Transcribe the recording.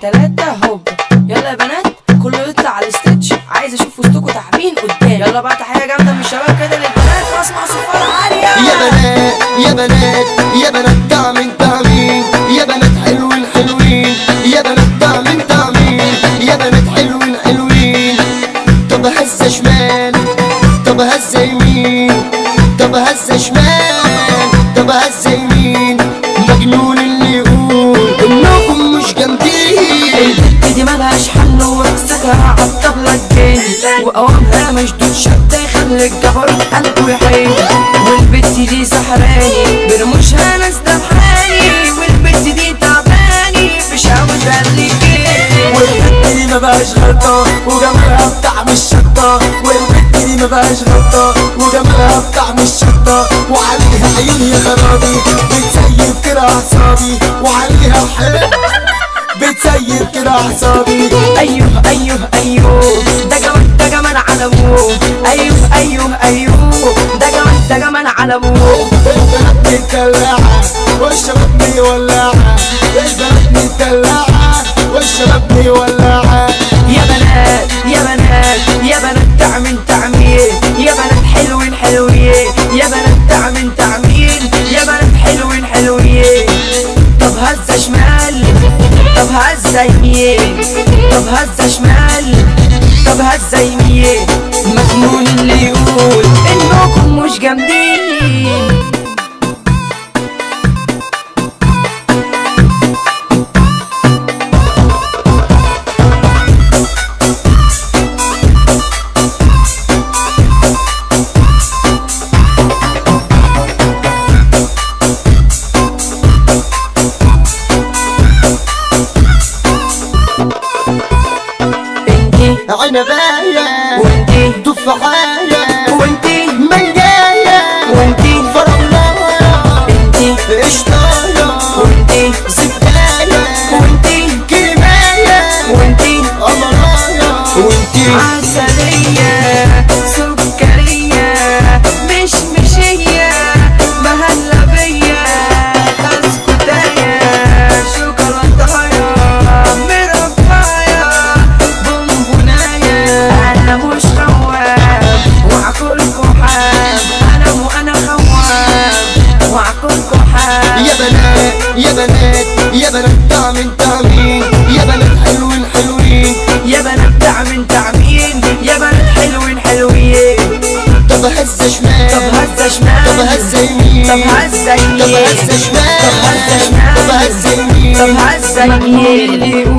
تلاتة هوب يلا يا بنات كله يطلع على الستيتش عايز اشوف وسطكوا تعبين قدام يلا بقى تحية جامدة من الشباب كده للبنات واسمع صفارة عالية يا بنات يا بنات يا بنات تعمين تعمين يا بنات حلوين حلوين يا بنات تعمين تعمين يا بنات حلوين حلوين طب هزة شمال طب هزة يمين طب هزة شمال طب هزة يمين مجنون اللي يقول انكم مش جامدين البت دي ملهاش حل ورقصتها عالطبلة تجاني وقوامها مشدود شدة يخلي الجبروت قلبه يحيي والبت دي سحراني برموشها ناس دبحاني والبت دي تعباني مش عاوز قلبي والبت دي ما بقاش غلطة وجمالها بطعم الشطة والبت دي ما بقاش غلطة وجمالها بطعم الشطة وعليها عيون يا خرابي بتسيب كده أعصابي وعليها حلو بتسيب كده أعصابي ايوه ايوه ايوه ده جمال ده جمال على ابوه ايوه ايوه ايوه ده جمال ده جمال على ابوه البنات متدلعة والشباب مولعة البنات متدلعة والشباب مولعة يا بنات يا بنات يا بنات تعمل تعميل يا بنات حلوين حلوين يا بنات تعمل تعميل يا بنات حلوين حلوين طب هزة شمال طب هزة يمين طب هزة شمال طب هزة يمين مجنون اللي يقول انكم مش جامدين انتي عنباية وانتي تفاحية وانتي منجاية وانتي فرملاية انتي قشطاية وانتي زبداية وانتي كريماية وانتي قمراية وانتي عسلية سكرية مش مشية مهلبية بسكوتاية شوكولاتاية مرباية بونبوناية أنا مش خواب وعكلكوا حاب أنا وأنا خواب وعكلكوا حاب يا بنات يا بنات يا بنات تعمين تعمين يا بنات حلوين حلوين يا بنات تعمل تعمين يا بنات حلوين حلوين طب هزة شمال طب هزة شمال طب هزة يمين طب هزة طب يمين هزة شمال طب هزة شمال طب هزة يمين طب هزة يمين